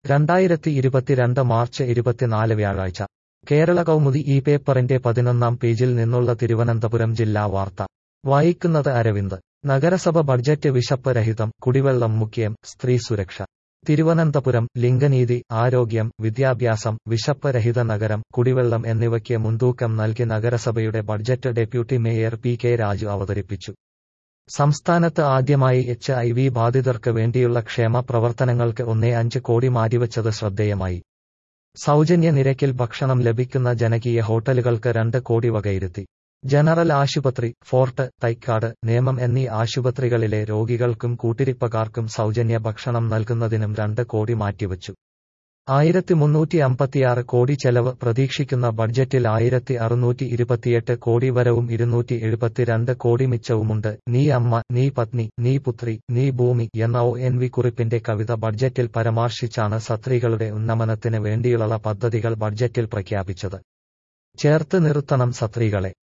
രണ്ടായിരത്തി ഇരുപത്തിരണ്ട് മാർച്ച് ഇരുപത്തിനാല് വ്യാഴാഴ്ച കേരള കൗമുദി ഈ പേപ്പറിന്റെ പതിനൊന്നാം പേജിൽ നിന്നുള്ള തിരുവനന്തപുരം ജില്ലാ വാർത്ത വായിക്കുന്നത് അരവിന്ദ് നഗരസഭ ബഡ്ജറ്റ് വിശപ്പ് രഹിതം കുടിവെള്ളം മുഖ്യം സ്ത്രീ സുരക്ഷ തിരുവനന്തപുരം ലിംഗനീതി ആരോഗ്യം വിദ്യാഭ്യാസം വിശപ്പ് രഹിത നഗരം കുടിവെള്ളം എന്നിവയ്ക്ക് മുൻതൂക്കം നൽകി നഗരസഭയുടെ budget deputy mayor P K Raju അവതരിപ്പിച്ചു സംസ്ഥാനത്ത് ആദ്യമായി എച്ച് ഐ വി ബാധിതർക്ക് വേണ്ടിയുള്ള ക്ഷേമ പ്രവർത്തനങ്ങൾക്ക് ഒന്നേ അഞ്ച് കോടി മാറ്റിവച്ചത് ശ്രദ്ധേയമായി സൗജന്യ നിരക്കിൽ ഭക്ഷണം ലഭിക്കുന്ന ജനകീയ ഹോട്ടലുകൾക്ക് രണ്ട് കോടി വകയിരുത്തി ജനറൽ ആശുപത്രി ഫോർട്ട് തൈക്കാട് നേമം എന്നീ ആശുപത്രികളിലെ രോഗികൾക്കും കൂട്ടിരിപ്പക്കാർക്കും സൗജന്യ ഭക്ഷണം നൽകുന്നതിനും രണ്ട് കോടി മാറ്റിവച്ചു ആയിരത്തി മുന്നൂറ്റി അമ്പത്തിയാറ് കോടി ചെലവ് പ്രതീക്ഷിക്കുന്ന ബഡ്ജറ്റിൽ ആയിരത്തി അറുന്നൂറ്റി ഇരുപത്തിയെട്ട് കോടി വരവും ഇരുന്നൂറ്റി എഴുപത്തിരണ്ട് കോടി മിച്ചവുമുണ്ട് നീ അമ്മ നീ പത്നി നീ പുത്രി നീ ഭൂമി എന്ന ഒ എൻ വി കുറിപ്പിന്റെ കവിത ബഡ്ജറ്റിൽ പരാമർശിച്ചാണ് സത്രികളുടെ ഉന്നമനത്തിന് വേണ്ടിയുള്ള പദ്ധതികൾ ബഡ്ജറ്റിൽ പ്രഖ്യാപിച്ചത് ചേർത്ത് നിർത്തണം സത്രികളെ